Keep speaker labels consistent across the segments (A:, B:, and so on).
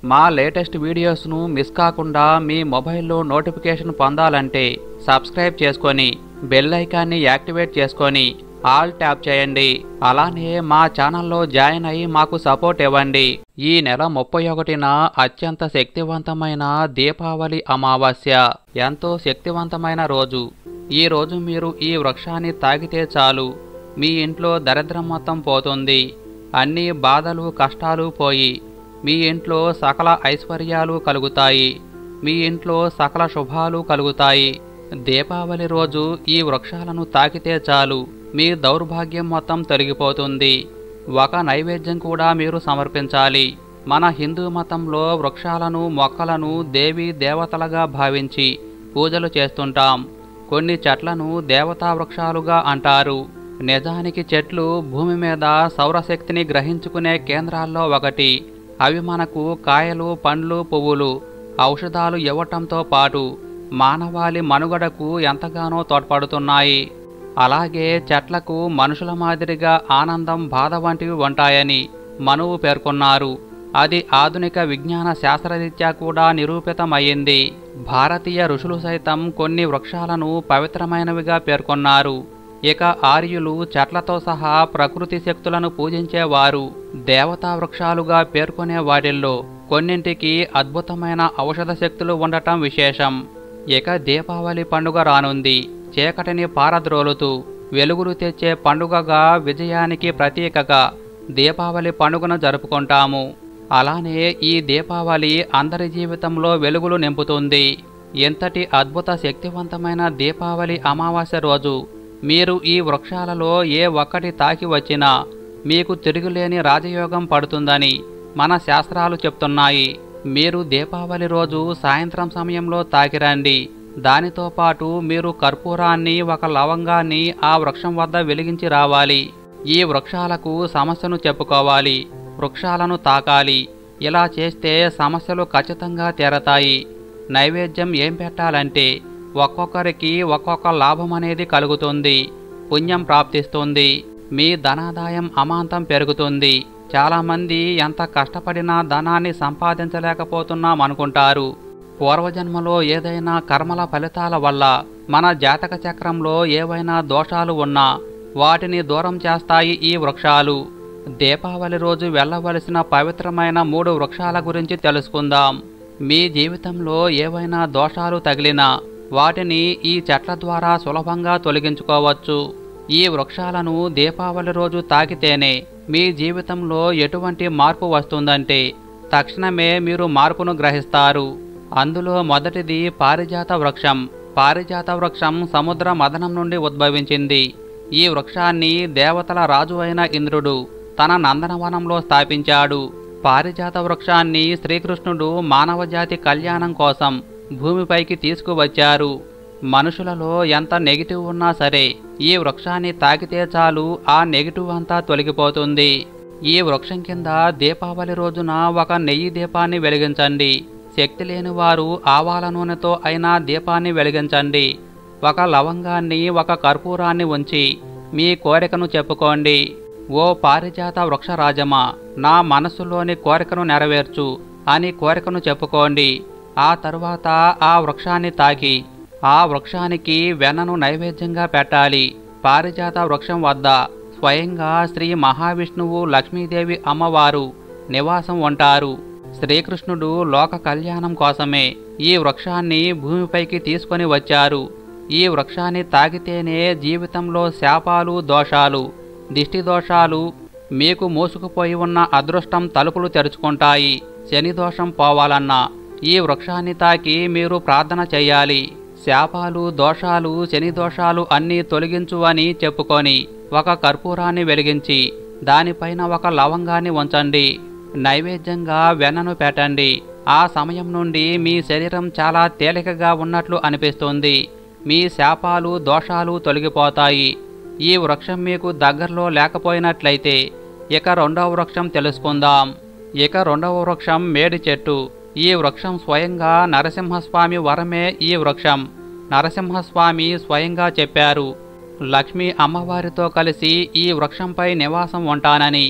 A: మా latest వీడియోస్ను miss కాకుండా మీ మొబైల్లో నోటిఫికేషన్ పొందాలంటే సబ్స్క్రైబ్ చేసుకొని బెల్ ఐకాన్ని యాక్టివేట్ చేసుకొని ఆల్ ట్యాప్ చేయండి అలానే మా ఛానల్లో జాయిన్ అయ్యి మాకు సపోర్ట్ ఇవ్వండి ఈ నెల ముప్పై ఒకటిన అత్యంత శక్తివంతమైన దీపావళి అమావాస్య ఎంతో శక్తివంతమైన రోజు ఈ రోజు మీరు ఈ వృక్షాన్ని తాగితే చాలు మీ ఇంట్లో దరిద్రం మొత్తం పోతుంది అన్ని బాధలు కష్టాలు పోయి మీ ఇంట్లో సకల ఐశ్వర్యాలు కలుగుతాయి మీ ఇంట్లో సకల శుభాలు కలుగుతాయి దీపావళి రోజు ఈ వృక్షాలను తాకితే చాలు మీ దౌర్భాగ్యం మొత్తం తొలగిపోతుంది ఒక నైవేద్యం కూడా మీరు సమర్పించాలి మన హిందూ మతంలో వృక్షాలను మొక్కలను దేవి దేవతలుగా భావించి పూజలు చేస్తుంటాం కొన్ని చెట్లను దేవతా వృక్షాలుగా అంటారు నిజానికి చెట్లు భూమి మీద సౌరశక్తిని గ్రహించుకునే కేంద్రాల్లో ఒకటి అవి మనకు కాయలు పండ్లు పువ్వులు ఔషధాలు ఇవ్వటంతో పాటు మానవాళి మనుగడకు ఎంతగానో తోడ్పడుతున్నాయి అలాగే చెట్లకు మనుషుల మాదిరిగా ఆనందం బాధ వంటివి ఉంటాయని మనువు పేర్కొన్నారు అది ఆధునిక విజ్ఞాన శాస్త్రరీత్యా కూడా నిరూపితమయ్యింది భారతీయ ఋషులు సైతం కొన్ని వృక్షాలను పవిత్రమైనవిగా పేర్కొన్నారు ఇక ఆర్యులు చెట్లతో సహా ప్రకృతి శక్తులను పూజించేవారు దేవతా వృక్షాలుగా పేర్కొనే వాటిల్లో కొన్నింటికి అద్భుతమైన ఔషధ శక్తులు ఉండటం విశేషం ఇక దీపావళి పండుగ రానుంది చీకటిని పారద్రోలుతూ వెలుగులు తెచ్చే పండుగగా విజయానికి ప్రతీకగా దీపావళి పండుగను జరుపుకుంటాము అలానే ఈ దీపావళి అందరి జీవితంలో వెలుగులు నింపుతుంది ఎంతటి అద్భుత శక్తివంతమైన దీపావళి అమావాస్య రోజు మీరు ఈ వృక్షాలలో ఏ ఒక్కటి తాకి వచ్చినా మీకు తిరుగులేని రాజయోగం పడుతుందని మన శాస్త్రాలు చెప్తున్నాయి మీరు దీపావళి రోజు సాయంత్రం సమయంలో తాకిరండి దానితో పాటు మీరు కర్పూరాన్ని ఒక లవంగాన్ని ఆ వృక్షం వద్ద వెలిగించి రావాలి ఈ వృక్షాలకు సమస్యను చెప్పుకోవాలి వృక్షాలను తాకాలి ఇలా చేస్తే సమస్యలు ఖచ్చితంగా తీరతాయి నైవేద్యం ఏం పెట్టాలంటే ఒక్కొక్కరికి ఒక్కొక్క లాభం అనేది కలుగుతుంది పుణ్యం ప్రాప్తిస్తుంది మీ ధనాదాయం అమాంతం పెరుగుతుంది చాలామంది ఎంత కష్టపడినా ధనాన్ని సంపాదించలేకపోతున్నాం అనుకుంటారు పూర్వజన్మలో ఏదైనా కర్మల ఫలితాల వల్ల మన జాతక చక్రంలో ఏవైనా దోషాలు ఉన్నా వాటిని దూరం చేస్తాయి ఈ వృక్షాలు దీపావళి రోజు వెళ్ళవలసిన పవిత్రమైన మూడు వృక్షాల గురించి తెలుసుకుందాం మీ జీవితంలో ఏవైనా దోషాలు తగిలినా వాటిని ఈ చెట్ల ద్వారా సులభంగా తొలగించుకోవచ్చు ఈ వృక్షాలను దీపావళి రోజు తాకితేనే మీ జీవితంలో ఎటువంటి మార్పు వస్తుందంటే తక్షణమే మీరు మార్పును గ్రహిస్తారు అందులో మొదటిది పారిజాత వృక్షం పారిజాత వృక్షం సముద్ర మదనం నుండి ఉద్భవించింది ఈ వృక్షాన్ని దేవతల రాజు అయిన ఇంద్రుడు తన నందనవనంలో స్థాపించాడు పారిజాత వృక్షాన్ని శ్రీకృష్ణుడు మానవజాతి కళ్యాణం కోసం భూమిపైకి తీసుకువచ్చారు మనుషులలో ఎంత నెగిటివ్ ఉన్నా సరే ఈ వృక్షాన్ని తాకితే చాలు ఆ నెగిటివ్ అంతా తొలగిపోతుంది ఈ వృక్షం కింద దీపావళి రోజున ఒక నెయ్యి దీపాన్ని వెలిగించండి శక్తి లేని వారు ఆవాల నూనెతో అయినా దీపాన్ని వెలిగించండి ఒక లవంగాన్ని ఒక కర్పూరాన్ని ఉంచి మీ కోరికను చెప్పుకోండి ఓ పారిజాత వృక్షరాజమా నా మనస్సులోని కోరికను నెరవేర్చు అని కోరికను చెప్పుకోండి ఆ తరువాత ఆ వృక్షాన్ని తాకి ఆ వృక్షానికి వెన్నను నైవేద్యంగా పెట్టాలి పారిజాత వృక్షం వద్ద స్వయంగా శ్రీ మహావిష్ణువు లక్ష్మీదేవి అమ్మవారు నివాసం ఉంటారు శ్రీకృష్ణుడు లోక కళ్యాణం కోసమే ఈ వృక్షాన్ని భూమిపైకి తీసుకొని వచ్చారు ఈ వృక్షాన్ని తాకితేనే జీవితంలో శాపాలు దోషాలు దిష్టి దోషాలు మీకు మూసుకుపోయి ఉన్న అదృష్టం తలుపులు తెరుచుకుంటాయి శని దోషం పోవాలన్నా ఈ వృక్షాన్ని తాకి మీరు ప్రార్థన చేయాలి శాపాలు దోషాలు శని దోషాలు అన్నీ తొలగించు అని చెప్పుకొని ఒక కర్పూరాన్ని వెలిగించి దానిపైన ఒక లవంగాన్ని ఉంచండి నైవేద్యంగా వెన్నను పెట్టండి ఆ సమయం నుండి మీ శరీరం చాలా తేలికగా ఉన్నట్లు అనిపిస్తుంది మీ శాపాలు దోషాలు తొలగిపోతాయి ఈ వృక్షం మీకు దగ్గరలో లేకపోయినట్లయితే ఇక రెండవ వృక్షం తెలుసుకుందాం ఇక రెండవ వృక్షం మేడి చెట్టు ఈ వృక్షం స్వయంగా నరసింహస్వామి వరమే ఈ వృక్షం నరసింహస్వామి స్వయంగా చెప్పారు లక్ష్మి అమ్మవారితో కలిసి ఈ వృక్షంపై నివాసం ఉంటానని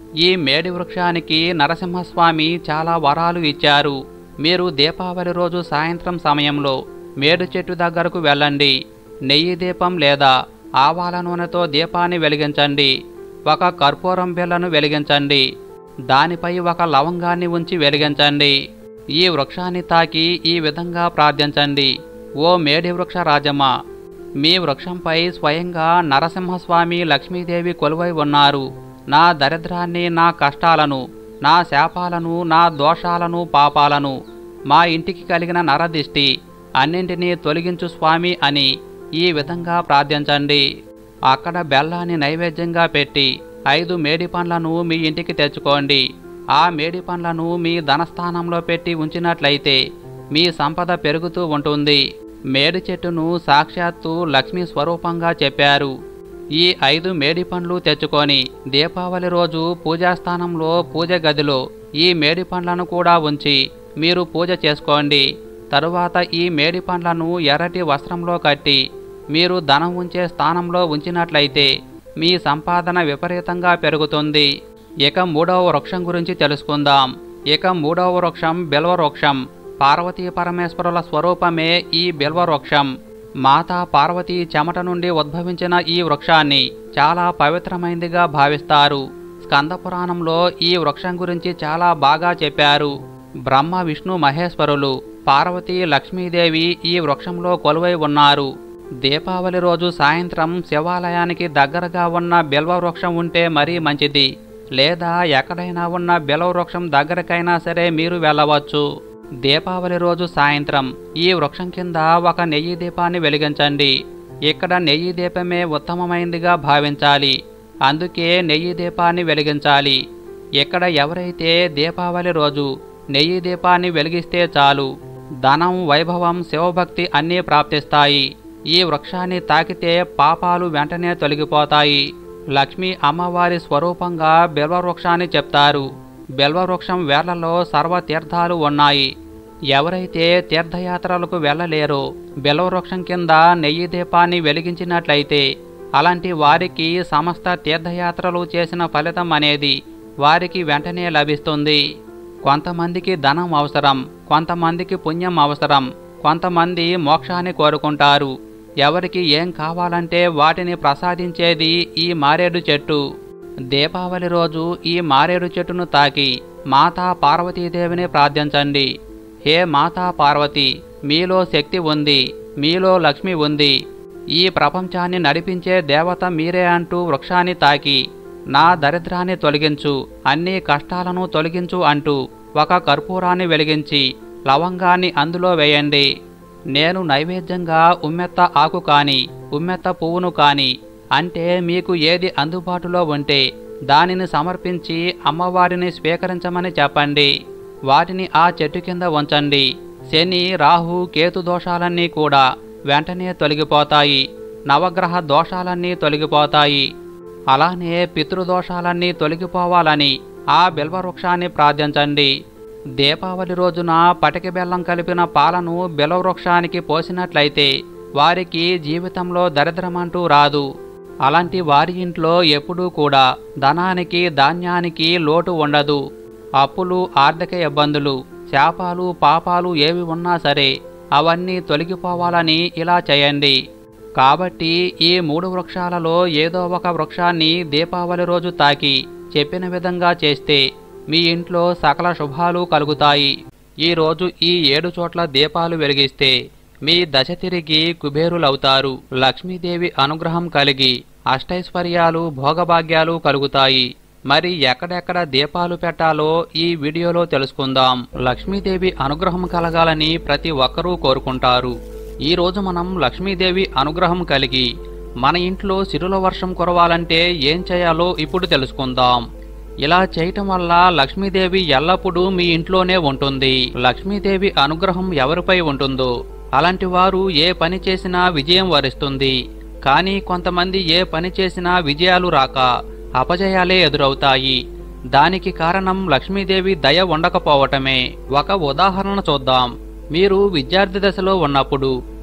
A: ఈ మేడి వృక్షానికి నరసింహస్వామి చాలా వరాలు ఇచ్చారు మీరు దీపావళి రోజు సాయంత్రం సమయంలో మేడు చెట్టు దగ్గరకు వెళ్ళండి నెయ్యి దీపం లేదా ఆవాల నూనెతో దీపాన్ని వెలిగించండి ఒక కర్పూరం బిళ్ళను వెలిగించండి దానిపై ఒక లవంగాన్ని ఉంచి వెలిగించండి ఈ వృక్షాన్ని తాకి ఈ విధంగా ప్రార్థించండి ఓ మేడి వృక్ష రాజమా మీ వృక్షంపై స్వయంగా నరసింహస్వామి లక్ష్మీదేవి కొలువై ఉన్నారు నా దరిద్రాన్ని నా కష్టాలను నా శాపాలను నా దోషాలను పాపాలను మా ఇంటికి కలిగిన నరదిష్టి అన్నింటినీ తొలగించు స్వామి అని ఈ విధంగా ప్రార్థించండి అక్కడ బెల్లాన్ని నైవేద్యంగా పెట్టి ఐదు మేడి పండ్లను మీ ఇంటికి తెచ్చుకోండి ఆ మేడి పండ్లను మీ ధనస్థానంలో పెట్టి ఉంచినట్లయితే మీ సంపద పెరుగుతూ ఉంటుంది మేడి చెట్టును సాక్షాత్తు లక్ష్మీ స్వరూపంగా చెప్పారు ఈ ఐదు మేడి పండ్లు తెచ్చుకొని దీపావళి రోజు పూజాస్థానంలో పూజ గదిలో ఈ మేడి పండ్లను కూడా ఉంచి మీరు పూజ చేసుకోండి తరువాత ఈ మేడి పండ్లను ఎర్రటి వస్త్రంలో కట్టి మీరు ధనం ఉంచే స్థానంలో ఉంచినట్లయితే మీ సంపాదన విపరీతంగా పెరుగుతుంది ఇక మూడవ వృక్షం గురించి తెలుసుకుందాం ఇక మూడవ వృక్షం బిల్వ వృక్షం పార్వతీ పరమేశ్వరుల స్వరూపమే ఈ బిల్వ వృక్షం మాతా పార్వతీ చెమట నుండి ఉద్భవించిన ఈ వృక్షాన్ని చాలా పవిత్రమైనదిగా భావిస్తారు స్కంద పురాణంలో ఈ వృక్షం గురించి చాలా బాగా చెప్పారు బ్రహ్మ విష్ణు మహేశ్వరులు పార్వతీ లక్ష్మీదేవి ఈ వృక్షంలో కొలువై ఉన్నారు దీపావళి రోజు సాయంత్రం శివాలయానికి దగ్గరగా ఉన్న బిల్వ వృక్షం ఉంటే మరీ మంచిది లేదా ఎక్కడైనా ఉన్న బిల్వ వృక్షం దగ్గరకైనా సరే మీరు వెళ్ళవచ్చు దీపావళి రోజు సాయంత్రం ఈ వృక్షం కింద ఒక నెయ్యి దీపాన్ని వెలిగించండి ఇక్కడ నెయ్యి దీపమే ఉత్తమమైనదిగా భావించాలి అందుకే నెయ్యి దీపాన్ని వెలిగించాలి ఇక్కడ ఎవరైతే దీపావళి రోజు నెయ్యి దీపాన్ని వెలిగిస్తే చాలు ధనం వైభవం శివభక్తి అన్నీ ప్రాప్తిస్తాయి ఈ వృక్షాన్ని తాకితే పాపాలు వెంటనే తొలగిపోతాయి లక్ష్మీ అమ్మవారి స్వరూపంగా బిల్వవృక్షాన్ని చెప్తారు బిల్వవృక్షం వేర్లలో సర్వతీర్థాలు ఉన్నాయి ఎవరైతే తీర్థయాత్రలకు వెళ్ళలేరో బిల్వవృక్షం కింద నెయ్యి దీపాన్ని వెలిగించినట్లయితే అలాంటి వారికి సమస్త తీర్థయాత్రలు చేసిన ఫలితం అనేది వారికి వెంటనే లభిస్తుంది కొంతమందికి ధనం అవసరం కొంతమందికి పుణ్యం అవసరం కొంతమంది మోక్షాన్ని కోరుకుంటారు ఎవరికి ఏం కావాలంటే వాటిని ప్రసాదించేది ఈ మారేడు చెట్టు దీపావళి రోజు ఈ మారేడు చెట్టును తాకి మాతా పార్వతీదేవిని ప్రార్థించండి హే మాతా పార్వతి మీలో శక్తి ఉంది మీలో లక్ష్మి ఉంది ఈ ప్రపంచాన్ని నడిపించే దేవత మీరే అంటూ వృక్షాన్ని తాకి నా దరిద్రాన్ని తొలగించు అన్ని కష్టాలను తొలగించు అంటూ ఒక కర్పూరాన్ని వెలిగించి లవంగాన్ని అందులో వేయండి నేను నైవేద్యంగా ఉమ్మెత్త ఆకు కాని ఉమ్మెత్త పువ్వును కాని అంటే మీకు ఏది అందుబాటులో ఉంటే దానిని సమర్పించి అమ్మవారిని స్వీకరించమని చెప్పండి వాటిని ఆ చెట్టు కింద ఉంచండి శని రాహు కేతు దోషాలన్నీ కూడా వెంటనే తొలగిపోతాయి నవగ్రహ దోషాలన్నీ తొలగిపోతాయి అలానే పితృదోషాలన్నీ తొలగిపోవాలని ఆ బిల్వవృక్షాన్ని ప్రార్థించండి దీపావళి రోజున పటిక బెల్లం కలిపిన పాలను బిల్వవృక్షానికి పోసినట్లయితే వారికి జీవితంలో దరిద్రమంటూ రాదు అలాంటి వారి ఇంట్లో ఎప్పుడూ కూడా ధనానికి ధాన్యానికి లోటు ఉండదు అప్పులు ఆర్థిక ఇబ్బందులు శాపాలు పాపాలు ఏవి ఉన్నా సరే అవన్నీ తొలగిపోవాలని ఇలా చేయండి కాబట్టి ఈ మూడు వృక్షాలలో ఏదో ఒక వృక్షాన్ని దీపావళి రోజు తాకి చెప్పిన విధంగా చేస్తే మీ ఇంట్లో సకల శుభాలు కలుగుతాయి ఈ రోజు ఈ ఏడు చోట్ల దీపాలు వెలిగిస్తే మీ దశ తిరిగి కుబేరులవుతారు లక్ష్మీదేవి అనుగ్రహం కలిగి అష్టైశ్వర్యాలు భోగభాగ్యాలు కలుగుతాయి మరి ఎక్కడెక్కడ దీపాలు పెట్టాలో ఈ వీడియోలో తెలుసుకుందాం లక్ష్మీదేవి అనుగ్రహం కలగాలని ప్రతి ఒక్కరూ కోరుకుంటారు ఈ రోజు మనం లక్ష్మీదేవి అనుగ్రహం కలిగి మన ఇంట్లో సిరుల వర్షం కురవాలంటే ఏం చేయాలో ఇప్పుడు తెలుసుకుందాం ఇలా చేయటం వల్ల లక్ష్మీదేవి ఎల్లప్పుడూ మీ ఇంట్లోనే ఉంటుంది లక్ష్మీదేవి అనుగ్రహం ఎవరిపై ఉంటుందో అలాంటి వారు ఏ పని చేసినా విజయం వరిస్తుంది కానీ కొంతమంది ఏ పని చేసినా విజయాలు రాక అపజయాలే ఎదురవుతాయి దానికి కారణం లక్ష్మీదేవి దయ ఉండకపోవటమే ఒక ఉదాహరణ చూద్దాం మీరు విద్యార్థి దశలో ఉన్నప్పుడు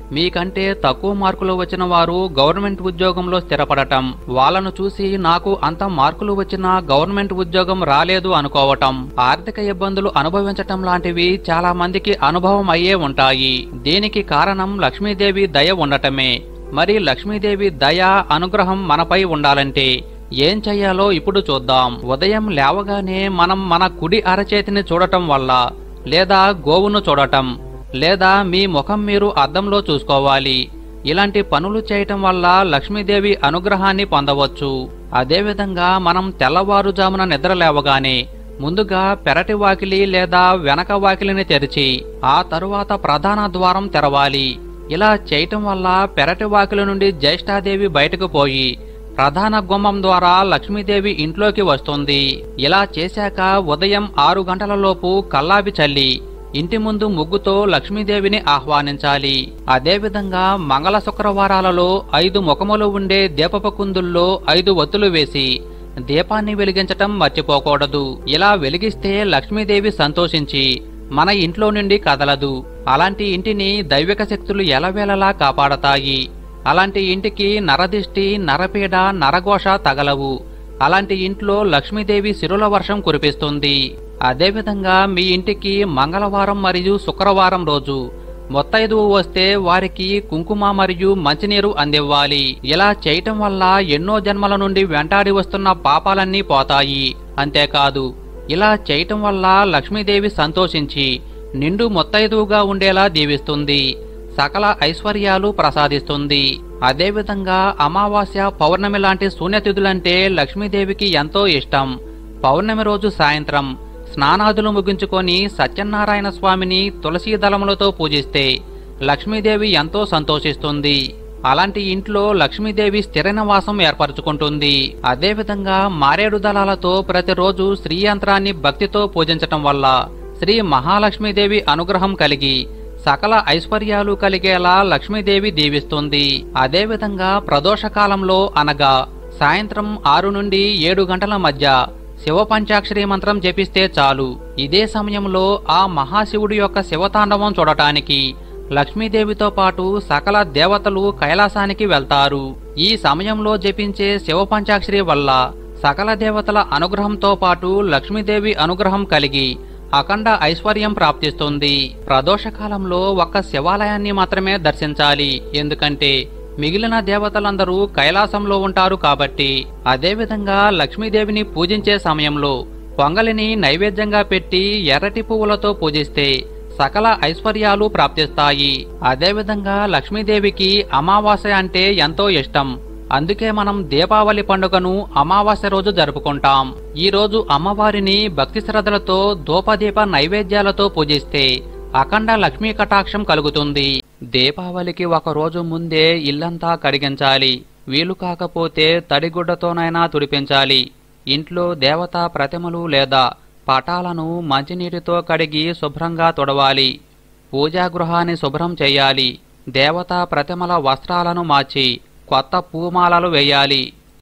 A: మీకంటే తక్కువ మార్కులు వచ్చిన వారు గవర్నమెంట్ ఉద్యోగంలో స్థిరపడటం వాళ్ళను చూసి నాకు అంత మార్కులు వచ్చినా గవర్నమెంట్ ఉద్యోగం రాలేదు అనుకోవటం ఆర్థిక ఇబ్బందులు అనుభవించటం లాంటివి చాలా మందికి అనుభవం అయ్యే ఉంటాయి దీనికి కారణం లక్ష్మీదేవి దయ ఉండటమే మరి లక్ష్మీదేవి దయ అనుగ్రహం మనపై ఉండాలంటే ఏం చెయ్యాలో ఇప్పుడు చూద్దాం ఉదయం లేవగానే మనం మన కుడి అరచేతిని చూడటం వల్ల లేదా గోవును చూడటం లేదా మీ ముఖం మీరు అద్దంలో చూసుకోవాలి ఇలాంటి పనులు చేయటం వల్ల లక్ష్మీదేవి అనుగ్రహాన్ని పొందవచ్చు అదేవిధంగా మనం తెల్లవారుజామున నిద్ర లేవగానే ముందుగా పెరటి వాకిలి లేదా వెనక వాకిలిని తెరిచి ఆ తరువాత ప్రధాన ద్వారం తెరవాలి ఇలా చేయటం వల్ల పెరటి వాకిలి నుండి జ్యేష్ఠాదేవి బయటకు పోయి ప్రధాన గుమ్మం ద్వారా లక్ష్మీదేవి ఇంట్లోకి వస్తుంది ఇలా చేశాక ఉదయం ఆరు గంటలలోపు కల్లాపి చల్లి ఇంటి ముందు ముగ్గుతో లక్ష్మీదేవిని ఆహ్వానించాలి అదేవిధంగా మంగళ శుక్రవారాలలో ఐదు ముఖములు ఉండే దీపపు కుందుల్లో ఐదు ఒత్తులు వేసి దీపాన్ని వెలిగించటం మర్చిపోకూడదు ఇలా వెలిగిస్తే లక్ష్మీదేవి సంతోషించి మన ఇంట్లో నుండి కదలదు అలాంటి ఇంటిని దైవిక శక్తులు ఎలవేళలా కాపాడతాయి అలాంటి ఇంటికి నరదిష్టి నరపీడ నరఘోష తగలవు అలాంటి ఇంట్లో లక్ష్మీదేవి సిరుల వర్షం కురిపిస్తుంది అదేవిధంగా మీ ఇంటికి మంగళవారం మరియు శుక్రవారం రోజు మొత్తైదువు వస్తే వారికి కుంకుమ మరియు మంచినీరు అందివ్వాలి ఇలా చేయటం వల్ల ఎన్నో జన్మల నుండి వెంటాడి వస్తున్న పాపాలన్నీ పోతాయి అంతేకాదు ఇలా చేయటం వల్ల లక్ష్మీదేవి సంతోషించి నిండు మొత్తైదువుగా ఉండేలా దీవిస్తుంది సకల ఐశ్వర్యాలు ప్రసాదిస్తుంది అదేవిధంగా అమావాస్య పౌర్ణమి లాంటి శూన్యతిథులంటే లక్ష్మీదేవికి ఎంతో ఇష్టం పౌర్ణమి రోజు సాయంత్రం స్నానాదులు ముగించుకొని సత్యనారాయణ స్వామిని తులసీ దళములతో పూజిస్తే లక్ష్మీదేవి ఎంతో సంతోషిస్తుంది అలాంటి ఇంట్లో లక్ష్మీదేవి స్థిర నివాసం ఏర్పరచుకుంటుంది అదేవిధంగా మారేడు దళాలతో ప్రతిరోజు శ్రీ యంత్రాన్ని భక్తితో పూజించటం వల్ల శ్రీ మహాలక్ష్మీదేవి అనుగ్రహం కలిగి సకల ఐశ్వర్యాలు కలిగేలా లక్ష్మీదేవి దీవిస్తుంది అదేవిధంగా ప్రదోషకాలంలో అనగా సాయంత్రం ఆరు నుండి ఏడు గంటల మధ్య శివ పంచాక్షరి మంత్రం జపిస్తే చాలు ఇదే సమయంలో ఆ మహాశివుడి యొక్క శివతాండవం చూడటానికి లక్ష్మీదేవితో పాటు సకల దేవతలు కైలాసానికి వెళ్తారు ఈ సమయంలో జపించే శివ పంచాక్షరి వల్ల సకల దేవతల అనుగ్రహంతో పాటు లక్ష్మీదేవి అనుగ్రహం కలిగి అఖండ ఐశ్వర్యం ప్రాప్తిస్తుంది ప్రదోషకాలంలో ఒక్క శివాలయాన్ని మాత్రమే దర్శించాలి ఎందుకంటే మిగిలిన దేవతలందరూ కైలాసంలో ఉంటారు కాబట్టి అదేవిధంగా లక్ష్మీదేవిని పూజించే సమయంలో పొంగలిని నైవేద్యంగా పెట్టి ఎర్రటి పువ్వులతో పూజిస్తే సకల ఐశ్వర్యాలు ప్రాప్తిస్తాయి అదేవిధంగా లక్ష్మీదేవికి అమావాస్య అంటే ఎంతో ఇష్టం అందుకే మనం దీపావళి పండుగను అమావాస్య రోజు జరుపుకుంటాం ఈ రోజు అమ్మవారిని భక్తి శ్రద్ధలతో ధూపదీప నైవేద్యాలతో పూజిస్తే అఖండ లక్ష్మీ కటాక్షం కలుగుతుంది దీపావళికి ఒక రోజు ముందే ఇల్లంతా కడిగించాలి వీలు కాకపోతే తడిగుడ్డతోనైనా తుడిపించాలి ఇంట్లో దేవతా ప్రతిమలు లేదా పటాలను మంచినీటితో కడిగి శుభ్రంగా తుడవాలి పూజాగృహాన్ని శుభ్రం చేయాలి దేవతా ప్రతిమల వస్త్రాలను మార్చి కొత్త పూమాలలు వేయాలి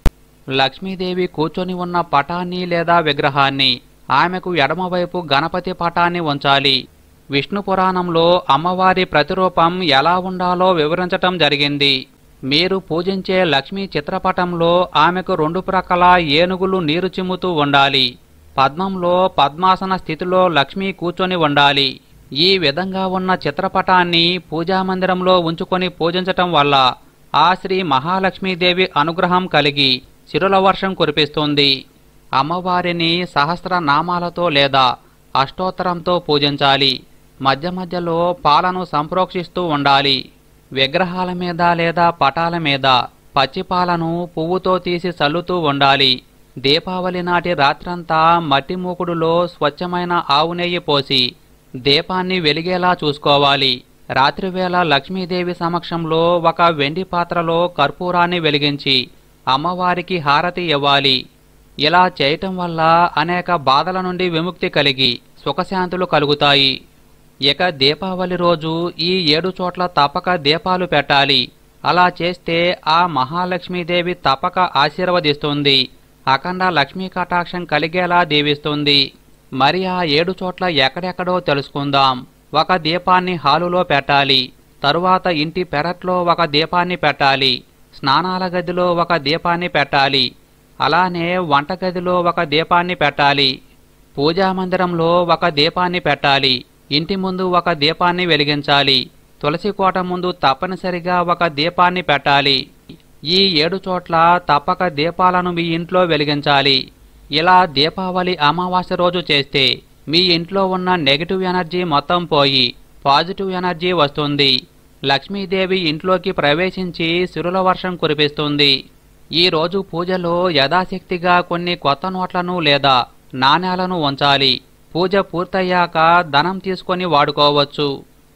A: లక్ష్మీదేవి కూర్చొని ఉన్న పటాన్ని లేదా విగ్రహాన్ని ఆమెకు ఎడమవైపు గణపతి పటాన్ని ఉంచాలి విష్ణు పురాణంలో అమ్మవారి ప్రతిరూపం ఎలా ఉండాలో వివరించటం జరిగింది మీరు పూజించే లక్ష్మీ చిత్రపటంలో ఆమెకు రెండు ప్రక్కల ఏనుగులు నీరు చిమ్ముతూ ఉండాలి పద్మంలో పద్మాసన స్థితిలో లక్ష్మి కూర్చొని ఉండాలి ఈ విధంగా ఉన్న చిత్రపటాన్ని పూజామందిరంలో ఉంచుకొని పూజించటం వల్ల ఆ శ్రీ మహాలక్ష్మీదేవి అనుగ్రహం కలిగి చిరుల వర్షం కురిపిస్తుంది అమ్మవారిని సహస్ర నామాలతో లేదా అష్టోత్తరంతో పూజించాలి మధ్య మధ్యలో పాలను సంప్రోక్షిస్తూ ఉండాలి విగ్రహాల మీద లేదా పటాల మీద పచ్చిపాలను పువ్వుతో తీసి చల్లుతూ ఉండాలి దీపావళి నాటి రాత్రంతా మట్టి మూకుడులో స్వచ్ఛమైన ఆవు నెయ్యి పోసి దీపాన్ని వెలిగేలా చూసుకోవాలి రాత్రివేళ లక్ష్మీదేవి సమక్షంలో ఒక వెండి పాత్రలో కర్పూరాన్ని వెలిగించి అమ్మవారికి హారతి ఇవ్వాలి ఇలా చేయటం వల్ల అనేక బాధల నుండి విముక్తి కలిగి సుఖశాంతులు కలుగుతాయి ఇక దీపావళి రోజు ఈ ఏడు చోట్ల తప్పక దీపాలు పెట్టాలి అలా చేస్తే ఆ మహాలక్ష్మీదేవి తప్పక ఆశీర్వదిస్తుంది అఖండ లక్ష్మీ కటాక్షం కలిగేలా దీవిస్తుంది మరి ఆ ఏడు చోట్ల ఎక్కడెక్కడో తెలుసుకుందాం ఒక దీపాన్ని హాలులో పెట్టాలి తరువాత ఇంటి పెరట్లో ఒక దీపాన్ని పెట్టాలి స్నానాల గదిలో ఒక దీపాన్ని పెట్టాలి అలానే వంటగదిలో ఒక దీపాన్ని పెట్టాలి పూజా మందిరంలో ఒక దీపాన్ని పెట్టాలి ఇంటి ముందు ఒక దీపాన్ని వెలిగించాలి తులసి కోట ముందు తప్పనిసరిగా ఒక దీపాన్ని పెట్టాలి ఈ ఏడు చోట్ల తప్పక దీపాలను మీ ఇంట్లో వెలిగించాలి ఇలా దీపావళి అమావాస్య రోజు చేస్తే మీ ఇంట్లో ఉన్న నెగిటివ్ ఎనర్జీ మొత్తం పోయి పాజిటివ్ ఎనర్జీ వస్తుంది లక్ష్మీదేవి ఇంట్లోకి ప్రవేశించి సిరుల వర్షం కురిపిస్తుంది ఈ రోజు పూజలో యథాశక్తిగా కొన్ని కొత్త నోట్లను లేదా నాణేలను ఉంచాలి పూజ పూర్తయ్యాక ధనం తీసుకొని వాడుకోవచ్చు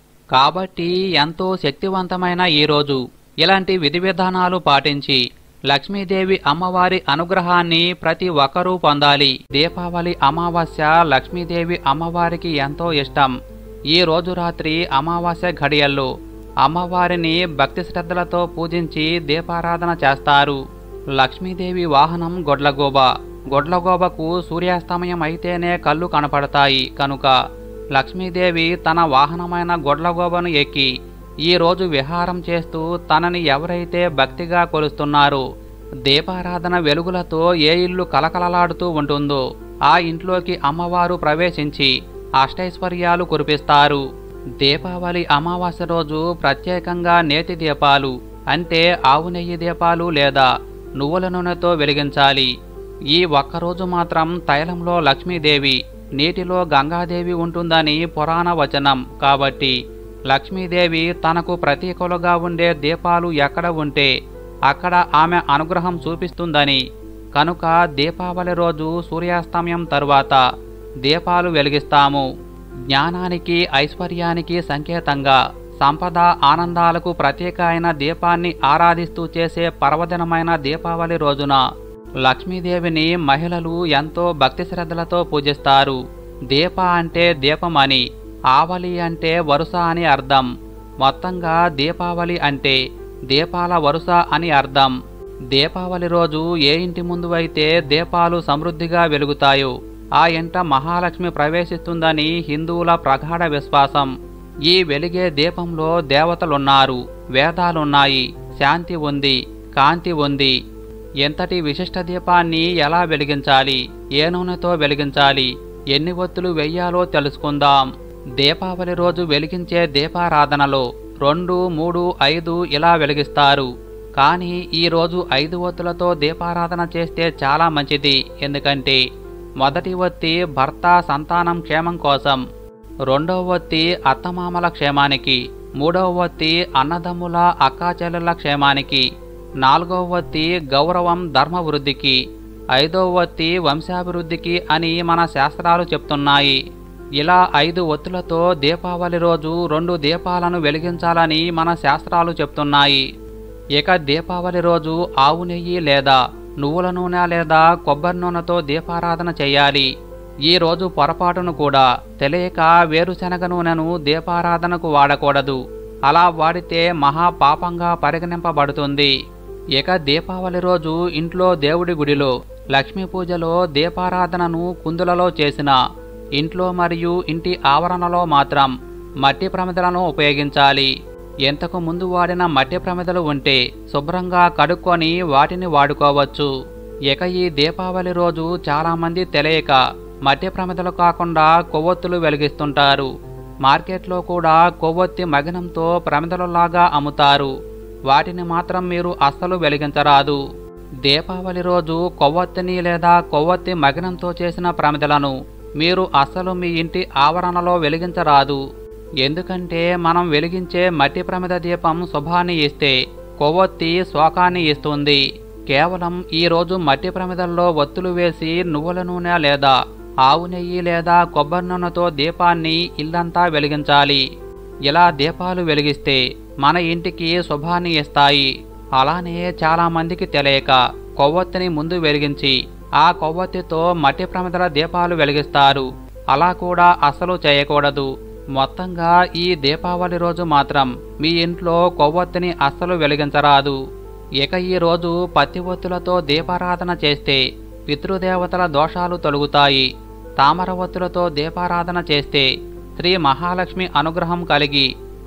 A: కాబట్టి ఎంతో శక్తివంతమైన ఈ రోజు ఇలాంటి విధి విధానాలు పాటించి లక్ష్మీదేవి అమ్మవారి అనుగ్రహాన్ని ప్రతి ఒక్కరూ పొందాలి దీపావళి అమావాస్య లక్ష్మీదేవి అమ్మవారికి ఎంతో ఇష్టం ఈ రోజు రాత్రి అమావాస్య ఘడియల్లో అమ్మవారిని భక్తి శ్రద్ధలతో పూజించి దీపారాధన చేస్తారు లక్ష్మీదేవి వాహనం గొడ్లగోబ గొడ్లగోబకు సూర్యాస్తమయం అయితేనే కళ్ళు కనపడతాయి కనుక లక్ష్మీదేవి తన వాహనమైన గొడ్లగోబను ఎక్కి ఈ రోజు విహారం చేస్తూ తనని ఎవరైతే భక్తిగా కొలుస్తున్నారో దీపారాధన వెలుగులతో ఏ ఇల్లు కలకలలాడుతూ ఉంటుందో ఆ ఇంట్లోకి అమ్మవారు ప్రవేశించి అష్టైశ్వర్యాలు కురిపిస్తారు దీపావళి అమావాస్య రోజు ప్రత్యేకంగా నేతి దీపాలు అంటే ఆవు నెయ్యి దీపాలు లేదా నువ్వుల నూనెతో వెలిగించాలి ఈ ఒక్కరోజు మాత్రం తైలంలో లక్ష్మీదేవి నీటిలో గంగాదేవి ఉంటుందని పురాణ వచనం కాబట్టి లక్ష్మీదేవి తనకు ప్రతీకలుగా ఉండే దీపాలు ఎక్కడ ఉంటే అక్కడ ఆమె అనుగ్రహం చూపిస్తుందని కనుక దీపావళి రోజు సూర్యాస్తమయం తరువాత దీపాలు వెలిగిస్తాము జ్ఞానానికి ఐశ్వర్యానికి సంకేతంగా సంపద ఆనందాలకు ప్రత్యేక అయిన దీపాన్ని ఆరాధిస్తూ చేసే పర్వదినమైన దీపావళి రోజున లక్ష్మీదేవిని మహిళలు ఎంతో భక్తి శ్రద్ధలతో పూజిస్తారు దీప అంటే దీపమని ఆవలి అంటే వరుస అని అర్థం మొత్తంగా దీపావళి అంటే దీపాల వరుస అని అర్థం దీపావళి రోజు ఏ ఇంటి ముందు అయితే దీపాలు సమృద్ధిగా వెలుగుతాయో ఆ ఇంట మహాలక్ష్మి ప్రవేశిస్తుందని హిందువుల ప్రగాఢ విశ్వాసం ఈ వెలిగే దీపంలో దేవతలున్నారు వేదాలున్నాయి శాంతి ఉంది కాంతి ఉంది ఎంతటి విశిష్ట దీపాన్ని ఎలా వెలిగించాలి ఏ నూనెతో వెలిగించాలి ఎన్ని ఒత్తులు వెయ్యాలో తెలుసుకుందాం దీపావళి రోజు వెలిగించే దీపారాధనలో రెండు మూడు ఐదు ఇలా వెలిగిస్తారు కానీ ఈ రోజు ఐదు ఒత్తులతో దీపారాధన చేస్తే చాలా మంచిది ఎందుకంటే మొదటి ఒత్తి భర్త సంతానం క్షేమం కోసం రెండవ ఒత్తి అత్తమామల క్షేమానికి మూడవ ఒత్తి అన్నదమ్ముల అక్కాచెల్లెల క్షేమానికి నాలుగవ ఒత్తి గౌరవం ధర్మవృద్ధికి ఐదవ ఒత్తి వంశాభివృద్ధికి అని మన శాస్త్రాలు చెప్తున్నాయి ఇలా ఐదు ఒత్తులతో దీపావళి రోజు రెండు దీపాలను వెలిగించాలని మన శాస్త్రాలు చెప్తున్నాయి ఇక దీపావళి రోజు ఆవు నెయ్యి లేదా నువ్వుల నూనె లేదా కొబ్బరి నూనెతో దీపారాధన చేయాలి ఈ రోజు పొరపాటును కూడా తెలియక వేరుశనగ నూనెను దీపారాధనకు వాడకూడదు అలా వాడితే మహా పాపంగా పరిగణింపబడుతుంది ఇక దీపావళి రోజు ఇంట్లో దేవుడి గుడిలో లక్ష్మీ పూజలో దీపారాధనను కుందులలో చేసిన ఇంట్లో మరియు ఇంటి ఆవరణలో మాత్రం మట్టి ప్రమిదలను ఉపయోగించాలి ఎంతకు ముందు వాడిన మట్టి ప్రమిదలు ఉంటే శుభ్రంగా కడుక్కొని వాటిని వాడుకోవచ్చు ఇక ఈ దీపావళి రోజు చాలామంది తెలియక మట్టి ప్రమిదలు కాకుండా కొవ్వొత్తులు వెలిగిస్తుంటారు మార్కెట్లో కూడా కొవ్వొత్తి మగనంతో ప్రమిదలలాగా అమ్ముతారు వాటిని మాత్రం మీరు అస్సలు వెలిగించరాదు దీపావళి రోజు కొవ్వొత్తిని లేదా కొవ్వొత్తి మగనంతో చేసిన ప్రమిదలను మీరు అస్సలు మీ ఇంటి ఆవరణలో వెలిగించరాదు ఎందుకంటే మనం వెలిగించే మట్టి ప్రమిద దీపం శుభాన్ని ఇస్తే కొవ్వొత్తి శోకాన్ని ఇస్తుంది కేవలం ఈ రోజు మట్టి ప్రమిదల్లో ఒత్తులు వేసి నువ్వుల నూనె లేదా ఆవు నెయ్యి లేదా కొబ్బరి నూనెతో దీపాన్ని ఇల్లంతా వెలిగించాలి ఇలా దీపాలు వెలిగిస్తే మన ఇంటికి శుభాన్ని ఇస్తాయి అలానే చాలా మందికి తెలియక కొవ్వొత్తిని ముందు వెలిగించి ఆ కొవ్వొత్తితో మట్టి ప్రమిదల దీపాలు వెలిగిస్తారు అలా కూడా అస్సలు చేయకూడదు మొత్తంగా ఈ దీపావళి రోజు మాత్రం మీ ఇంట్లో కొవ్వొత్తిని అస్సలు వెలిగించరాదు ఇక ఈ రోజు పత్తి ఒత్తులతో దీపారాధన చేస్తే పితృదేవతల దోషాలు తొలగుతాయి తామర ఒత్తులతో దీపారాధన చేస్తే శ్రీ మహాలక్ష్మి అనుగ్రహం కలిగి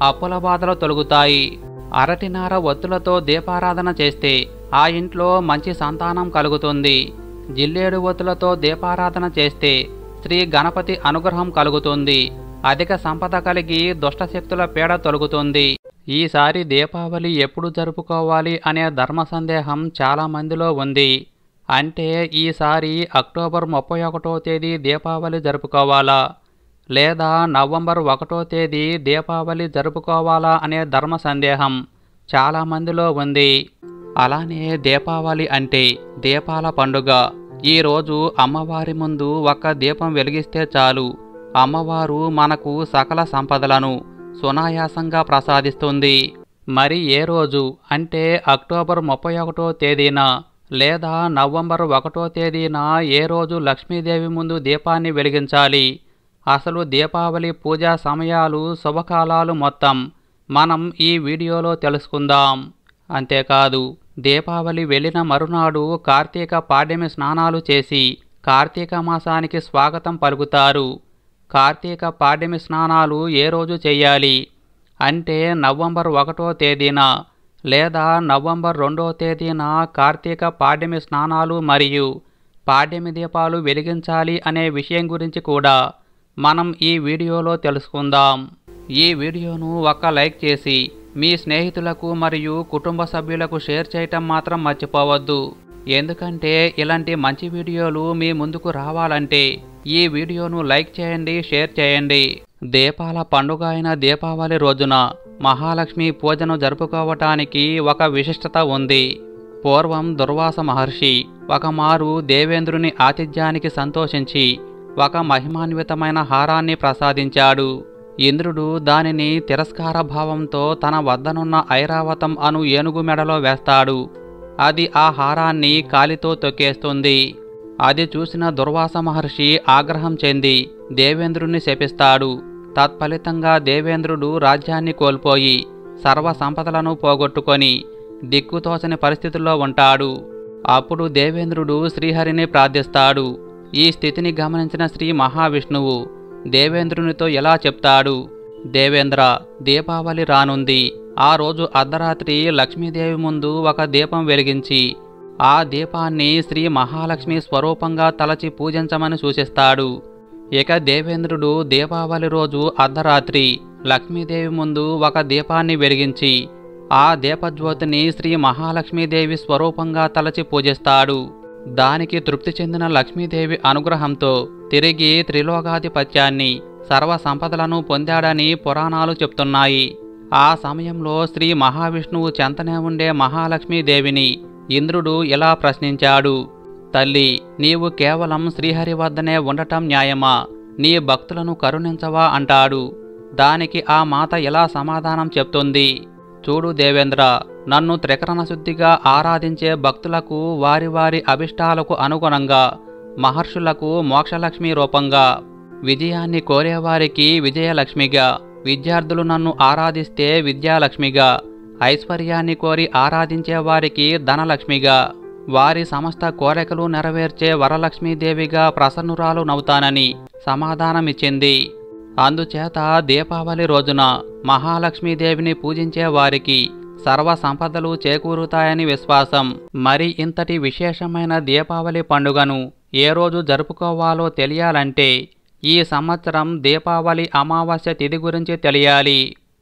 A: అప్పుల బాధలు తొలగుతాయి అరటినార ఒత్తులతో దీపారాధన చేస్తే ఆ ఇంట్లో మంచి సంతానం కలుగుతుంది జిల్లేడు ఒత్తులతో దీపారాధన చేస్తే శ్రీ గణపతి అనుగ్రహం కలుగుతుంది అధిక సంపద కలిగి దుష్టశక్తుల పీడ తొలగుతుంది ఈసారి దీపావళి ఎప్పుడు జరుపుకోవాలి అనే ధర్మ సందేహం చాలా మందిలో ఉంది అంటే ఈసారి అక్టోబర్ ముప్పై ఒకటో తేదీ దీపావళి జరుపుకోవాలా లేదా నవంబర్ ఒకటో తేదీ దీపావళి జరుపుకోవాలా అనే ధర్మ సందేహం చాలా మందిలో ఉంది అలానే దీపావళి అంటే దీపాల పండుగ ఈరోజు అమ్మవారి ముందు ఒక్క దీపం వెలిగిస్తే చాలు అమ్మవారు మనకు సకల సంపదలను సునాయాసంగా ప్రసాదిస్తుంది మరి ఏ రోజు అంటే అక్టోబర్ ముప్పై ఒకటో తేదీన లేదా నవంబర్ ఒకటో తేదీన ఏ రోజు లక్ష్మీదేవి ముందు దీపాన్ని వెలిగించాలి అసలు దీపావళి పూజా సమయాలు శుభకాలాలు మొత్తం మనం ఈ వీడియోలో తెలుసుకుందాం అంతేకాదు దీపావళి వెళ్ళిన మరునాడు కార్తీక పాడ్యమి స్నానాలు చేసి కార్తీక మాసానికి స్వాగతం పలుకుతారు కార్తీక పాడ్యమి స్నానాలు ఏ రోజు చేయాలి అంటే నవంబర్ ఒకటో తేదీన లేదా నవంబర్ రెండో తేదీన కార్తీక పాడ్యమి స్నానాలు మరియు పాడ్యమి దీపాలు వెలిగించాలి అనే విషయం గురించి కూడా మనం ఈ వీడియోలో తెలుసుకుందాం ఈ వీడియోను ఒక లైక్ చేసి మీ స్నేహితులకు మరియు కుటుంబ సభ్యులకు షేర్ చేయటం మాత్రం మర్చిపోవద్దు ఎందుకంటే ఇలాంటి మంచి వీడియోలు మీ ముందుకు రావాలంటే ఈ వీడియోను లైక్ చేయండి షేర్ చేయండి దీపాల పండుగ అయిన దీపావళి రోజున మహాలక్ష్మి పూజను జరుపుకోవటానికి ఒక విశిష్టత ఉంది పూర్వం దుర్వాస మహర్షి ఒకమారు దేవేంద్రుని ఆతిథ్యానికి సంతోషించి ఒక మహిమాన్వితమైన హారాన్ని ప్రసాదించాడు ఇంద్రుడు దానిని తిరస్కార భావంతో తన వద్దనున్న ఐరావతం అను ఏనుగు మెడలో వేస్తాడు అది ఆ హారాన్ని కాలితో తొక్కేస్తుంది అది చూసిన దుర్వాస మహర్షి ఆగ్రహం చెంది దేవేంద్రుణ్ణి శపిస్తాడు తత్ఫలితంగా దేవేంద్రుడు రాజ్యాన్ని కోల్పోయి సర్వ సంపదలను పోగొట్టుకొని దిక్కుతోచని పరిస్థితుల్లో ఉంటాడు అప్పుడు దేవేంద్రుడు శ్రీహరిని ప్రార్థిస్తాడు ఈ స్థితిని గమనించిన శ్రీ మహావిష్ణువు దేవేంద్రునితో ఎలా చెప్తాడు దేవేంద్ర దీపావళి రానుంది ఆ రోజు అర్ధరాత్రి లక్ష్మీదేవి ముందు ఒక దీపం వెలిగించి ఆ దీపాన్ని శ్రీ మహాలక్ష్మి స్వరూపంగా తలచి పూజించమని సూచిస్తాడు ఇక దేవేంద్రుడు దీపావళి రోజు అర్ధరాత్రి లక్ష్మీదేవి ముందు ఒక దీపాన్ని వెలిగించి ఆ దీపజ్యోతిని శ్రీ మహాలక్ష్మీదేవి స్వరూపంగా తలచి పూజిస్తాడు దానికి తృప్తి చెందిన లక్ష్మీదేవి అనుగ్రహంతో తిరిగి త్రిలోకాధిపత్యాన్ని సర్వ సంపదలను పొందాడని పురాణాలు చెప్తున్నాయి ఆ సమయంలో శ్రీ మహావిష్ణువు చెంతనే ఉండే మహాలక్ష్మీదేవిని ఇంద్రుడు ఇలా ప్రశ్నించాడు తల్లి నీవు కేవలం శ్రీహరి వద్దనే ఉండటం న్యాయమా నీ భక్తులను కరుణించవా అంటాడు దానికి ఆ మాత ఎలా సమాధానం చెప్తుంది చూడు దేవేంద్ర నన్ను త్రికరణ శుద్ధిగా ఆరాధించే భక్తులకు వారి వారి అభిష్టాలకు అనుగుణంగా మహర్షులకు మోక్షలక్ష్మి రూపంగా విజయాన్ని కోరేవారికి విజయలక్ష్మిగా విద్యార్థులు నన్ను ఆరాధిస్తే విద్యాలక్ష్మిగా ఐశ్వర్యాన్ని కోరి ఆరాధించే వారికి ధనలక్ష్మిగా వారి సమస్త కోరికలు నెరవేర్చే వరలక్ష్మీదేవిగా ప్రసన్నురాలు నవుతానని సమాధానమిచ్చింది అందుచేత దీపావళి రోజున మహాలక్ష్మీదేవిని పూజించే వారికి సర్వ సంపదలు చేకూరుతాయని విశ్వాసం మరి ఇంతటి విశేషమైన దీపావళి పండుగను ఏ రోజు జరుపుకోవాలో తెలియాలంటే ఈ సంవత్సరం దీపావళి అమావాస్య తిథి గురించి తెలియాలి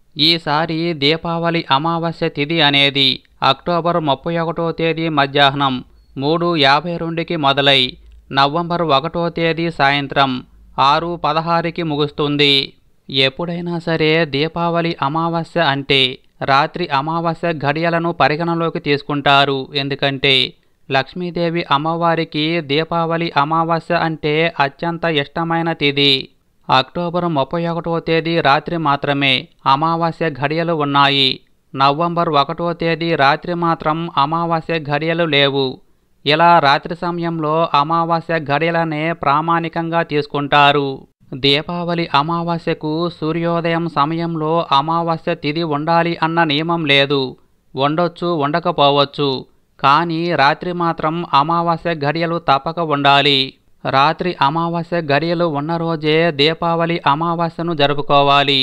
A: ఈసారి దీపావళి అమావాస్య తిథి అనేది అక్టోబర్ ముప్పై ఒకటో తేదీ మధ్యాహ్నం మూడు యాభై రెండుకి మొదలై నవంబర్ ఒకటో తేదీ సాయంత్రం ఆరు పదహారుకి ముగుస్తుంది ఎప్పుడైనా సరే దీపావళి అమావాస్య అంటే రాత్రి అమావాస్య ఘడియలను పరిగణలోకి తీసుకుంటారు ఎందుకంటే లక్ష్మీదేవి అమ్మవారికి దీపావళి అమావాస్య అంటే అత్యంత ఇష్టమైన తిథి అక్టోబర్ ముప్పై ఒకటో తేదీ రాత్రి మాత్రమే అమావాస్య ఘడియలు ఉన్నాయి నవంబర్ ఒకటో తేదీ రాత్రి మాత్రం అమావాస్య ఘడియలు లేవు ఇలా రాత్రి సమయంలో అమావాస్య ఘడియలనే ప్రామాణికంగా తీసుకుంటారు దీపావళి అమావాస్యకు సూర్యోదయం సమయంలో అమావాస్య తిథి ఉండాలి అన్న నియమం లేదు ఉండొచ్చు ఉండకపోవచ్చు కానీ రాత్రి మాత్రం అమావాస్య గడియలు తప్పక ఉండాలి రాత్రి అమావాస్య గడియలు ఉన్న రోజే దీపావళి అమావాస్యను జరుపుకోవాలి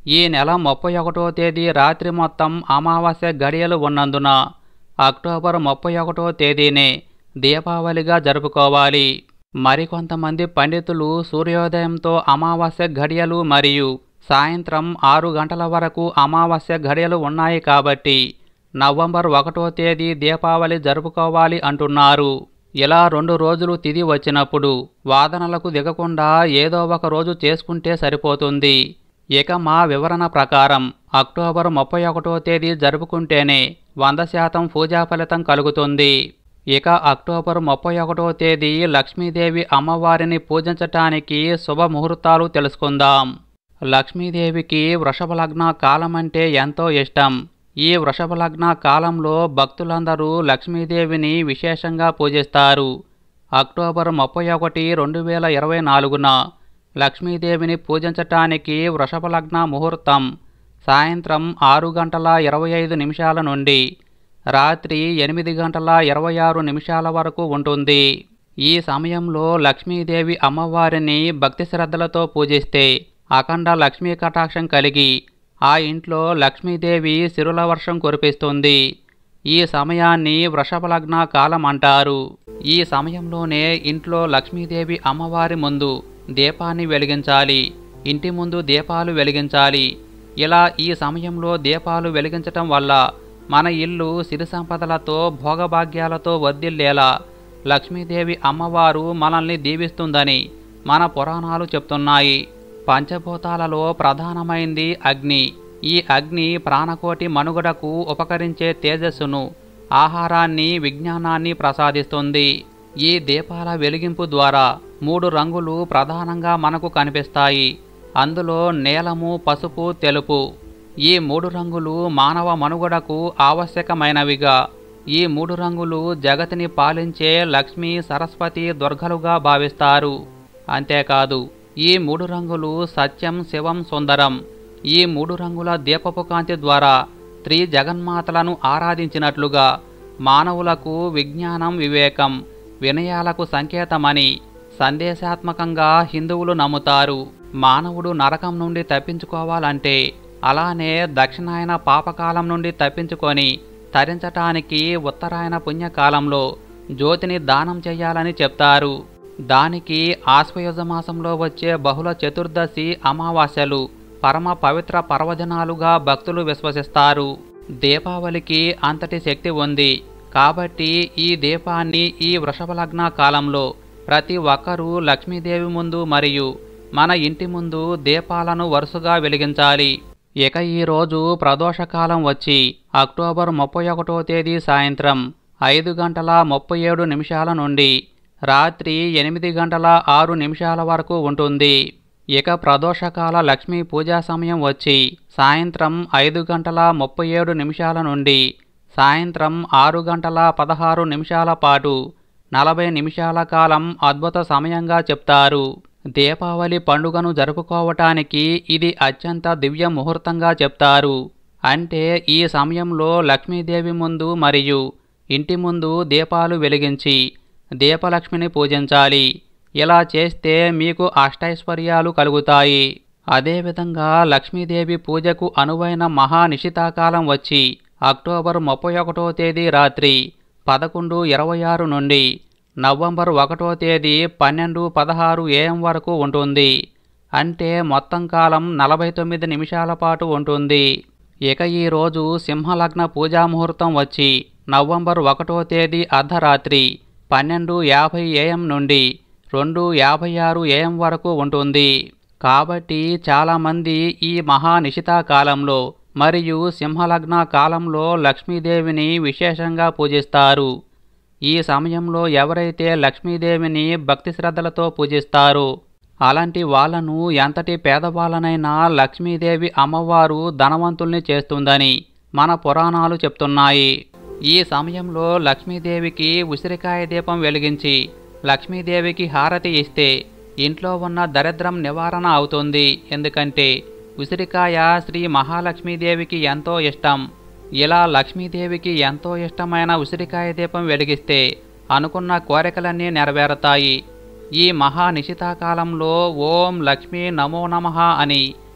A: ఈ నెల ముప్పై ఒకటో తేదీ రాత్రి మొత్తం అమావాస్య గడియలు ఉన్నందున అక్టోబర్ ముప్పై ఒకటో తేదీనే దీపావళిగా జరుపుకోవాలి మరికొంతమంది పండితులు సూర్యోదయంతో అమావాస్య గడియలు మరియు సాయంత్రం ఆరు గంటల వరకు అమావాస్య గడియలు ఉన్నాయి కాబట్టి నవంబర్ ఒకటో తేదీ దీపావళి జరుపుకోవాలి అంటున్నారు ఇలా రెండు రోజులు తిది వచ్చినప్పుడు వాదనలకు దిగకుండా ఏదో ఒక రోజు చేసుకుంటే సరిపోతుంది ఇక మా వివరణ ప్రకారం అక్టోబర్ ముప్పై ఒకటో తేదీ జరుపుకుంటేనే వంద శాతం పూజా ఫలితం కలుగుతుంది ఇక అక్టోబర్ ముప్పై ఒకటో తేదీ లక్ష్మీదేవి అమ్మవారిని పూజించటానికి శుభముహూర్తాలు తెలుసుకుందాం లక్ష్మీదేవికి వృషభ లగ్న కాలం అంటే ఎంతో ఇష్టం ఈ వృషభ లగ్న కాలంలో భక్తులందరూ లక్ష్మీదేవిని విశేషంగా పూజిస్తారు అక్టోబర్ ముప్పై ఒకటి రెండు వేల ఇరవై నాలుగున లక్ష్మీదేవిని పూజించటానికి వృషభ లగ్న ముహూర్తం సాయంత్రం ఆరు గంటల ఇరవై ఐదు నిమిషాల నుండి రాత్రి ఎనిమిది గంటల ఇరవై ఆరు నిమిషాల వరకు ఉంటుంది ఈ సమయంలో లక్ష్మీదేవి అమ్మవారిని భక్తి శ్రద్ధలతో పూజిస్తే అఖండ లక్ష్మీ కటాక్షం కలిగి ఆ ఇంట్లో లక్ష్మీదేవి సిరుల వర్షం కురిపిస్తుంది ఈ సమయాన్ని వృషభ లగ్న కాలం అంటారు ఈ సమయంలోనే ఇంట్లో లక్ష్మీదేవి అమ్మవారి ముందు దీపాన్ని వెలిగించాలి ఇంటి ముందు దీపాలు వెలిగించాలి ఇలా ఈ సమయంలో దీపాలు వెలిగించటం వల్ల మన ఇల్లు సిరి సంపదలతో భోగభాగ్యాలతో వర్ధిల్లేలా లక్ష్మీదేవి అమ్మవారు మనల్ని దీవిస్తుందని మన పురాణాలు చెప్తున్నాయి పంచభూతాలలో ప్రధానమైంది అగ్ని ఈ అగ్ని ప్రాణకోటి మనుగడకు ఉపకరించే తేజస్సును ఆహారాన్ని విజ్ఞానాన్ని ప్రసాదిస్తుంది ఈ దీపాల వెలిగింపు ద్వారా మూడు రంగులు ప్రధానంగా మనకు కనిపిస్తాయి అందులో నీలము పసుపు తెలుపు ఈ మూడు రంగులు మానవ మనుగడకు ఆవశ్యకమైనవిగా ఈ మూడు రంగులు జగతిని పాలించే లక్ష్మి సరస్వతి దుర్గలుగా భావిస్తారు అంతేకాదు ఈ మూడు రంగులు సత్యం శివం సుందరం ఈ మూడు రంగుల దీపపు కాంతి ద్వారా త్రీ జగన్మాతలను ఆరాధించినట్లుగా మానవులకు విజ్ఞానం వివేకం వినయాలకు సంకేతమని సందేశాత్మకంగా హిందువులు నమ్ముతారు మానవుడు నరకం నుండి తప్పించుకోవాలంటే అలానే దక్షిణాయన పాపకాలం నుండి తప్పించుకొని తరించటానికి ఉత్తరాయణ పుణ్యకాలంలో జ్యోతిని దానం చేయాలని చెప్తారు దానికి ఆశ్వయుజ మాసంలో వచ్చే బహుళ చతుర్దశి అమావాస్యలు పరమ పవిత్ర పర్వదినాలుగా భక్తులు విశ్వసిస్తారు దీపావళికి అంతటి శక్తి ఉంది కాబట్టి ఈ దీపాన్ని ఈ వృషభ లగ్న కాలంలో ప్రతి ఒక్కరూ లక్ష్మీదేవి ముందు మరియు మన ఇంటి ముందు దీపాలను వరుసగా వెలిగించాలి ఇక ఈరోజు ప్రదోషకాలం వచ్చి అక్టోబర్ ముప్పై ఒకటో తేదీ సాయంత్రం ఐదు గంటల ముప్పై ఏడు నిమిషాల నుండి రాత్రి ఎనిమిది గంటల ఆరు నిమిషాల వరకు ఉంటుంది ఇక ప్రదోషకాల లక్ష్మీ పూజా సమయం వచ్చి సాయంత్రం ఐదు గంటల ముప్పై ఏడు నిమిషాల నుండి సాయంత్రం ఆరు గంటల పదహారు నిమిషాల పాటు నలభై నిమిషాల కాలం అద్భుత సమయంగా చెప్తారు దీపావళి పండుగను జరుపుకోవటానికి ఇది అత్యంత దివ్య ముహూర్తంగా చెప్తారు అంటే ఈ సమయంలో లక్ష్మీదేవి ముందు మరియు ఇంటి ముందు దీపాలు వెలిగించి దీపలక్ష్మిని పూజించాలి ఇలా చేస్తే మీకు అష్టైశ్వర్యాలు కలుగుతాయి అదేవిధంగా లక్ష్మీదేవి పూజకు అనువైన మహా నిశితాకాలం వచ్చి అక్టోబర్ ముప్పై ఒకటో తేదీ రాత్రి పదకొండు ఇరవై ఆరు నుండి నవంబర్ ఒకటో తేదీ పన్నెండు పదహారు ఏఎం వరకు ఉంటుంది అంటే మొత్తం కాలం నలభై తొమ్మిది నిమిషాల పాటు ఉంటుంది ఇక ఈరోజు సింహలగ్న పూజా ముహూర్తం వచ్చి నవంబర్ ఒకటో తేదీ అర్ధరాత్రి పన్నెండు యాభై ఏఎం నుండి రెండు యాభై ఆరు ఏఎం వరకు ఉంటుంది కాబట్టి చాలామంది ఈ మహా నిశితా కాలంలో మరియు సింహలగ్న కాలంలో లక్ష్మీదేవిని విశేషంగా పూజిస్తారు ఈ సమయంలో ఎవరైతే లక్ష్మీదేవిని భక్తి శ్రద్ధలతో పూజిస్తారో అలాంటి వాళ్ళను ఎంతటి పేదవాళ్ళనైనా లక్ష్మీదేవి అమ్మవారు ధనవంతుల్ని చేస్తుందని మన పురాణాలు చెప్తున్నాయి ఈ సమయంలో లక్ష్మీదేవికి ఉసిరికాయ దీపం వెలిగించి లక్ష్మీదేవికి హారతి ఇస్తే ఇంట్లో ఉన్న దరిద్రం నివారణ అవుతుంది ఎందుకంటే ఉసిరికాయ శ్రీ మహాలక్ష్మీదేవికి ఎంతో ఇష్టం ఇలా లక్ష్మీదేవికి ఎంతో ఇష్టమైన ఉసిరికాయ దీపం వెలిగిస్తే అనుకున్న కోరికలన్నీ నెరవేరుతాయి ఈ మహా నిశితాకాలంలో ఓం లక్ష్మీ నమో నమః అని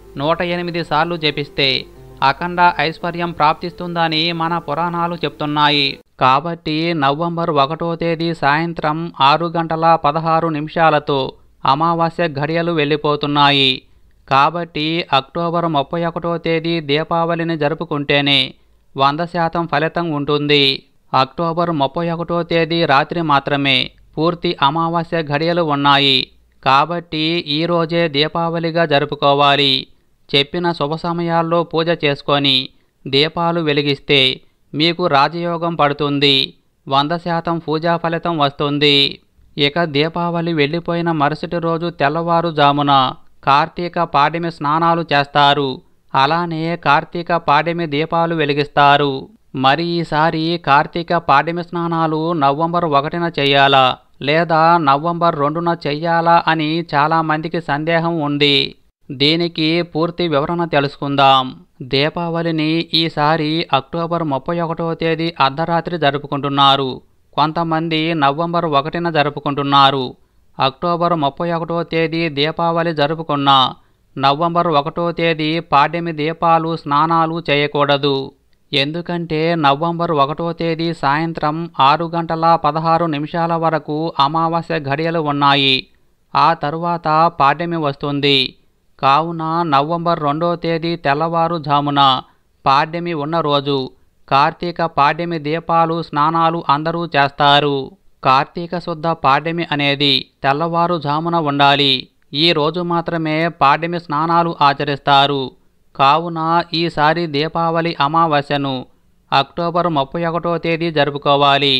A: నూట ఎనిమిది సార్లు జపిస్తే అఖండ ఐశ్వర్యం ప్రాప్తిస్తుందని మన పురాణాలు చెప్తున్నాయి కాబట్టి నవంబర్ ఒకటో తేదీ సాయంత్రం ఆరు గంటల పదహారు నిమిషాలతో అమావాస్య ఘడియలు వెళ్ళిపోతున్నాయి కాబట్టి అక్టోబర్ ముప్పై ఒకటో తేదీ దీపావళిని జరుపుకుంటేనే వంద శాతం ఫలితం ఉంటుంది అక్టోబర్ ముప్పై ఒకటో తేదీ రాత్రి మాత్రమే పూర్తి అమావాస్య ఘడియలు ఉన్నాయి కాబట్టి ఈ రోజే దీపావళిగా జరుపుకోవాలి చెప్పిన శుభ సమయాల్లో పూజ చేసుకొని దీపాలు వెలిగిస్తే మీకు రాజయోగం పడుతుంది వంద శాతం పూజా ఫలితం వస్తుంది ఇక దీపావళి వెళ్ళిపోయిన మరుసటి రోజు తెల్లవారుజామున కార్తీక పాడ్యమి స్నానాలు చేస్తారు అలానే కార్తీక పాడ్యమి దీపాలు వెలిగిస్తారు మరి ఈసారి కార్తీక పాడ్యమి స్నానాలు నవంబర్ ఒకటిన చెయ్యాలా లేదా నవంబర్ రెండున చెయ్యాలా అని చాలామందికి సందేహం ఉంది దీనికి పూర్తి వివరణ తెలుసుకుందాం దీపావళిని ఈసారి అక్టోబర్ ముప్పై ఒకటో తేదీ అర్ధరాత్రి జరుపుకుంటున్నారు కొంతమంది నవంబర్ ఒకటిన జరుపుకుంటున్నారు అక్టోబర్ ముప్పై ఒకటో తేదీ దీపావళి జరుపుకున్న నవంబర్ ఒకటో తేదీ పాడ్యమి దీపాలు స్నానాలు చేయకూడదు ఎందుకంటే నవంబర్ ఒకటో తేదీ సాయంత్రం ఆరు గంటల పదహారు నిమిషాల వరకు అమావాస్య ఘడియలు ఉన్నాయి ఆ తరువాత పాడ్యమి వస్తుంది కావున నవంబర్ రెండో తేదీ తెల్లవారుజామున పాడ్యమి ఉన్న రోజు కార్తీక పాడ్యమి దీపాలు స్నానాలు అందరూ చేస్తారు కార్తీక శుద్ధ పాడ్యమి అనేది తెల్లవారుజామున ఉండాలి ఈ రోజు మాత్రమే పాడ్యమి స్నానాలు ఆచరిస్తారు కావున ఈసారి దీపావళి అమావాస్యను అక్టోబర్ ముప్పై ఒకటో తేదీ జరుపుకోవాలి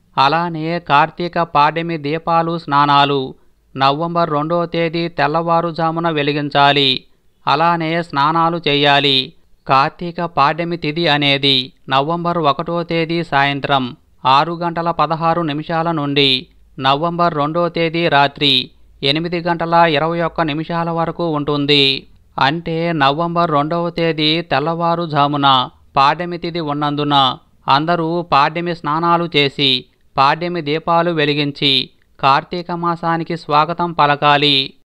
A: అలానే కార్తీక పాడ్యమి దీపాలు స్నానాలు నవంబర్ రెండో తేదీ తెల్లవారుజామున వెలిగించాలి అలానే స్నానాలు చేయాలి కార్తీక పాడ్యమి తిథి అనేది నవంబర్ ఒకటో తేదీ సాయంత్రం ఆరు గంటల పదహారు నిమిషాల నుండి నవంబర్ రెండో తేదీ రాత్రి ఎనిమిది గంటల ఇరవై ఒక్క నిమిషాల వరకు ఉంటుంది అంటే నవంబర్ రెండవ తేదీ తెల్లవారుజామున పాడ్యమి తిథి ఉన్నందున అందరూ పాడ్యమి స్నానాలు చేసి పాడ్యమి దీపాలు వెలిగించి కార్తీక మాసానికి స్వాగతం పలకాలి